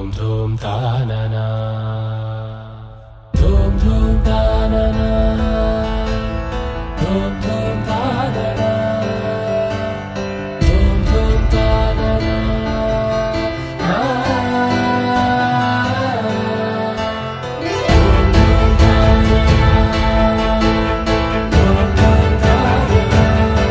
ధూమ్ తాననా ధూమ్ ధూమ్ తాననా ధూమ్ ధూమ్ తాననా ధూమ్ ధూమ్ తాననా ఆ. ధూమ్ ధూమ్ తాననా ధూమ్ ధూమ్ తాననా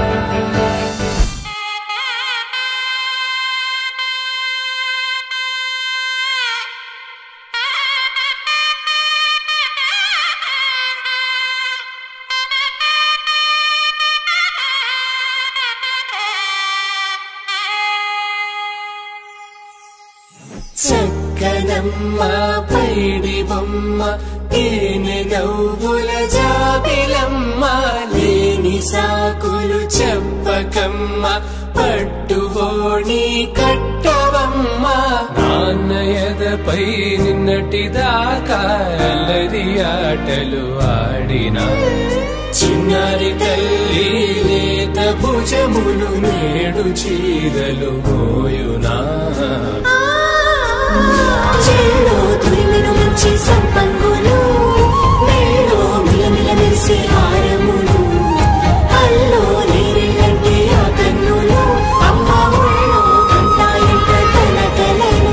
చక్కనమ్మ పైడి బొమ్మ తేనె నవ్వుల జాబిలమ్మ లేని సాకులు చెప్పకమ్మ పట్టువోణి కట్టవమ్మ నాన్నయదపై నిన్నటిదాకా అల్లరి ఆటలు ఆడినా చిన్నారి తల్లి లేత భుజములు నేడు చీరలు మోయునా చెల్లో తురిమెను మంచి సంపంగులు మెళ్ళో మిలమిల మెరిసే హారములు అల్లో నేరెళ్ళంటే ఆ కన్నులు అమ్మ ఒళ్ళో కంటాయంట తన కలను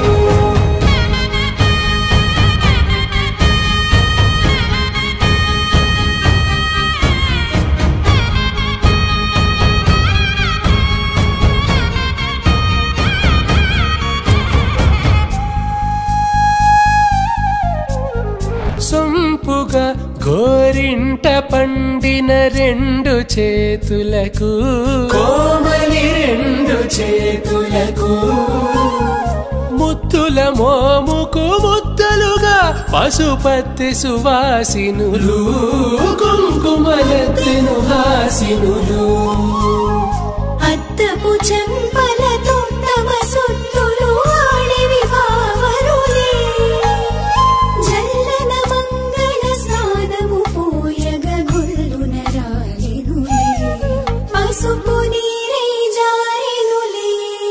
సొంపుగా గోరింట పండిన రెండు చేతులకు కోమలి రెండు చేతులకు ముత్తుల మోముకు ముద్దలుగా పశుపత్తి సువాసినులు కుంకుమలెత్తెను హాసినులు అద్దపు చెంపలతో తమ సొత్తులు ఆడివి బావరులే జల్లన మంగళ స్నానము పోయగ గొల్లున రాలెనులే పసుపు నీరై జారెనులే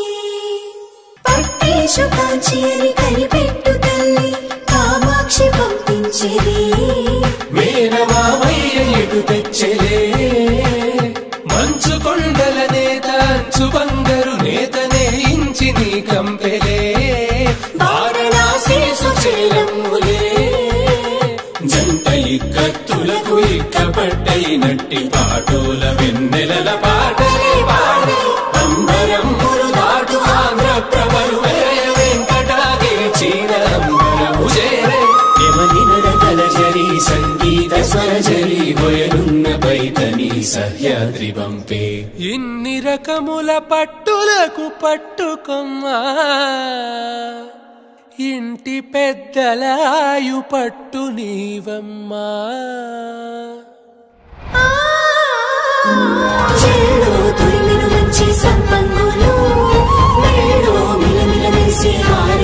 పట్టేశు కాంచి అని కనిపెట్టు తల్లి కామాక్షి పంపించేది మేనమామయ్య ఎటు తెచ్చలే మంచు కొండల నేత అంచు బంగారు నేతనే ఇంచి నీ కంపెలే వారణాసి సుచేలమ్ములే జంట ఇక్కత్తులకు ఇక్కపట్టైనట్టి పాటోల వెన్నెలల పాటలే పాడే అంబరమ్ములు దాటు ఆంధ్ర ప్రభలు వేయ వెంకటాగిరి చీన అంబరము చేరే యమని నడకల జరి సంగీత స్వరజరి బొయలున్న బైతని సహ్యాద్రి పంపే ఇన్ని రకముల పట్టులకు పట్టుకొమ్మా ఇంటి పెద్దలాయు పట్టు నీవమ్మా చెల్లో తురిమెను మంచి సంపంగులు మెళ్ళో మిలమిల మెరిసే హార